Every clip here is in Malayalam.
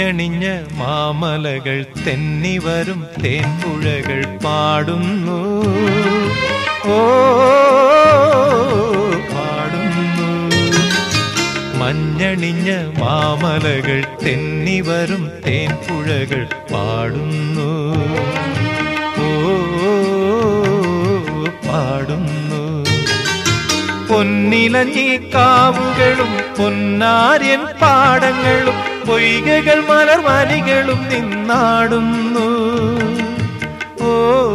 മഞ്ഞണിഞ്ഞ മാമലകൾ തെന്നിവരും തേൻപുഴകൾ പാടുന്നു ഓ പാടുന്നു മഞ്ഞണിഞ്ഞ മാമലകൾ തെന്നിവരും തേൻപുഴകൾ പാടുന്നു ഓ പാടുന്നു പൊന്നിലഞ്ഞി കാവുകളും പൊന്നാര്യൻ പാടങ്ങളും പൊയ്കകൾ മലർമാലികളും നിന്നാടുന്നു ഓ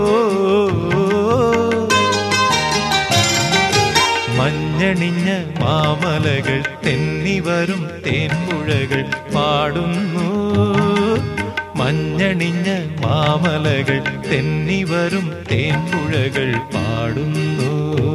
മഞ്ഞണിഞ്ഞ മാമലകൾ തെന്നിവരും തേൻപുഴകൾ പാടുന്നു മഞ്ഞണിഞ്ഞ മാമലകൾ തെന്നിവരും തേൻപുഴകൾ പാടുന്നു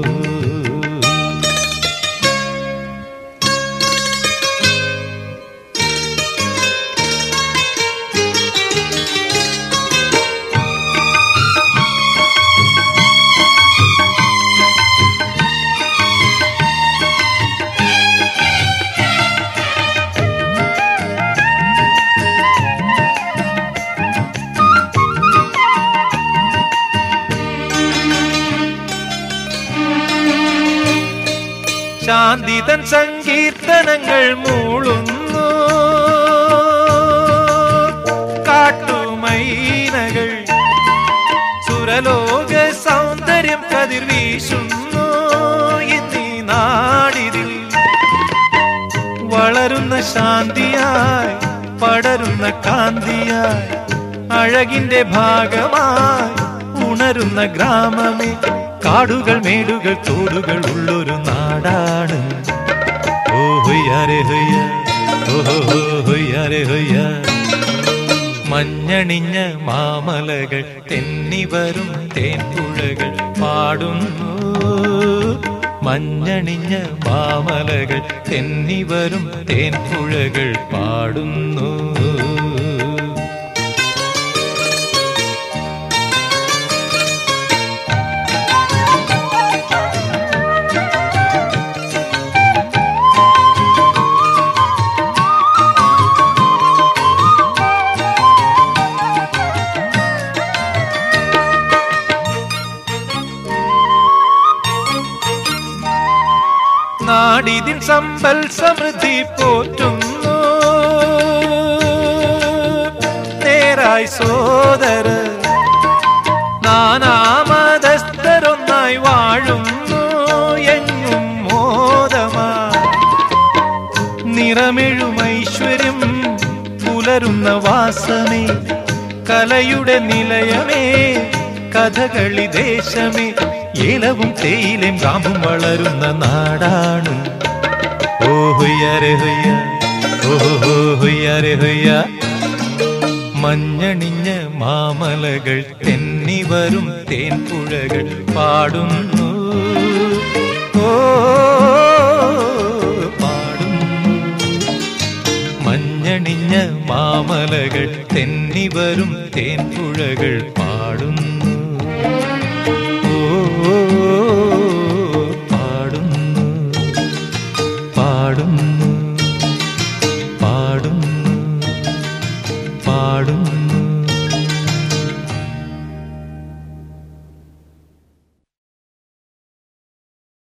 ശാന്തിതൻ സങ്കീർത്തനങ്ങൾ മൂളുന്നു കാട്ടുമൈനകൾ സുരലോക സൗന്ദര്യം കതിർ വീശുന്നു ഇന്നീ നാടിതിൽ വളരുന്ന ശാന്തിയായി പടരുന്ന കാന്തിയായി അഴകിന്റെ ഭാഗമായി ഉണരുന്ന ഗ്രാമമേ കാടുകൾ മേടുകൾ തോടുകൾ ഉള്ളൊരു നാടാണ് ഓ ഹൊയ്യാരെ ഹൊയ്യ ഓഹോ ഹൊയ്യാരെ ഹൊയ്യ മഞ്ഞണിഞ്ഞ മാമലകൾ തെന്നിവരും തേൻപുഴകൾ പാടുന്നു മഞ്ഞണിഞ്ഞ മാമലകൾ തെന്നിവരും തേൻപുഴകൾ പാടുന്നു നാടിതിൻ സമ്പൽ സമൃദ്ധി പോറ്റുന്നു നേരായി സോദര നാനാമതസ്ഥരൊന്നായി വാഴുന്നു എങ്ങും മോദമാ നിറമെഴുമൈശ്വര്യം പുലരുന്ന വാസമേ കലയുടെ നിലയമേ കഥകളി ദേശമേ ഇലവും തേയിലും കാമ്പും വളരുന്ന നാടാണ് ഓ ഹൊയ്യാരെ ഹൊയ്യ ഓഹോ ഹൊയ്യാരെ ഹൊയ്യ മഞ്ഞണിഞ്ഞ മാമലകൾ തെന്നിവരും തേൻപുഴകൾ പാടുന്നു ഓ പാടുന്നു മഞ്ഞണിഞ്ഞ മാമലകൾ തെന്നിവരും തേൻപുഴകൾ പാടുന്നു